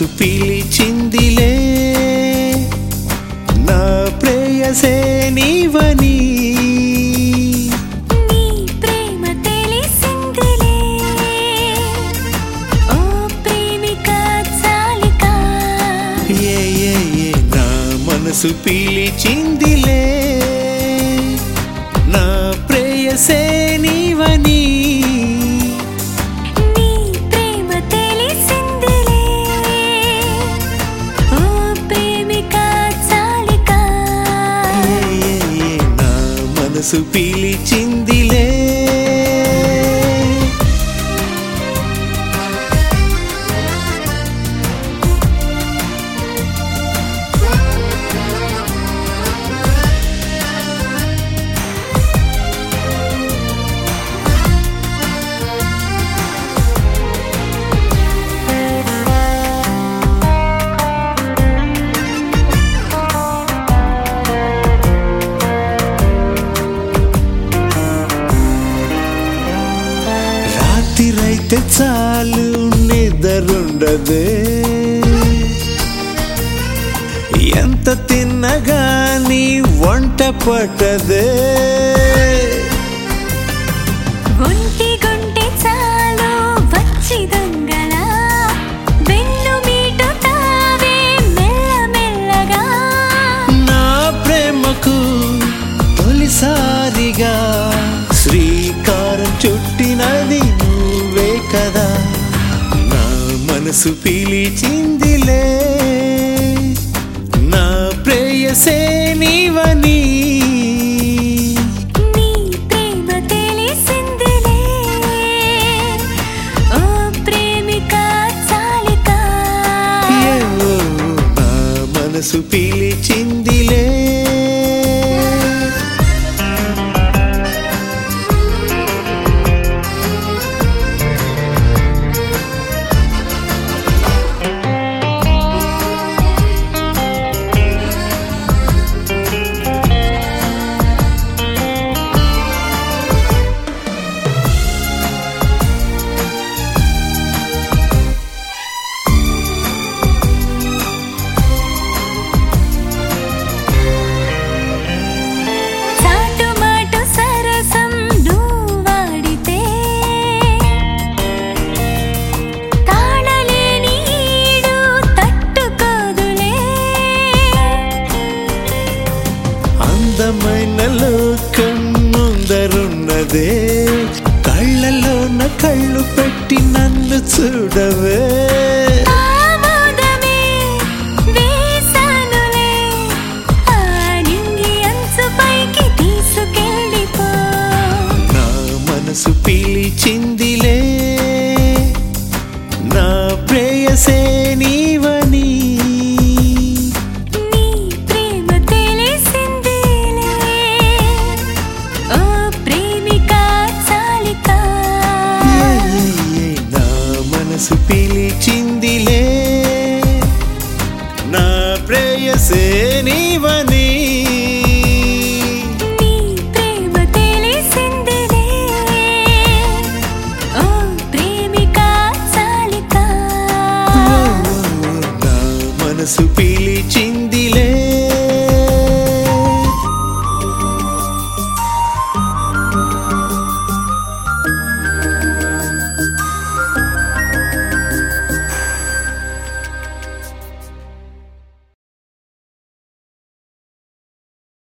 మనసు పిలిచిందిలే నా ప్రేయసే నీవని నీ ప్రేమ తెలిసిందిలే ఓ ప్రేమిక చాలిక ఏ ఏ ఏ నా మనసు పిలిచిందిలే నా ప్రేయసే నీవని నీ ప్రేమ తెలిసిందిలే ఓ ప్రేమిక చాలిక ఏ ఏ ఏ నా మనసు పిలిచిందిలే రాత్రిరైతే చాలు నిద్రుండదే ఎంత తిన్నగాని వంట పట్టదే ఒంటి గుంటె చాలు వచ్చి దొంగల వెన్ను మీటుతావే మెల్లమెల్లగా నా ప్రేమకు తొలిసారిగా శ్రీకారం చుట్టినది నువ్వే కదా నా మనసు పిలిచిందిలే నా ప్రేయసే నీవని నీ ప్రేమ తెలిసిందిలే ఓ ప్రేమిక చాలిక ఏవో నా మనసు పిలిచిందిలే చాటు మాటు సరసం నువ్వాడితే తాళలేని ఈడు తట్టుకోదులే అందమైన లోకం ముందరున్నదే కళ్ళలోన కళ్ళు పెట్టి నన్ను చూడవే ఆమోదమే వేసానులే ఆ నింగి అంచు పైకి తీసుకెళ్ళిపో నా మనసు పిలిచిందిలే నా ప్రేయసే నీవని నీ ప్రేమ తెలిసిందిలే ఓ ప్రేమిక చాలిక ఏ, ఏ, ఏ, నా మనసు పిలిచిందిలే నా ప్రేయసే నీవని నీ ప్రేమ తెలిసిందిలే ఓ ప్రేమిక చాలిక నా మనసు పిలి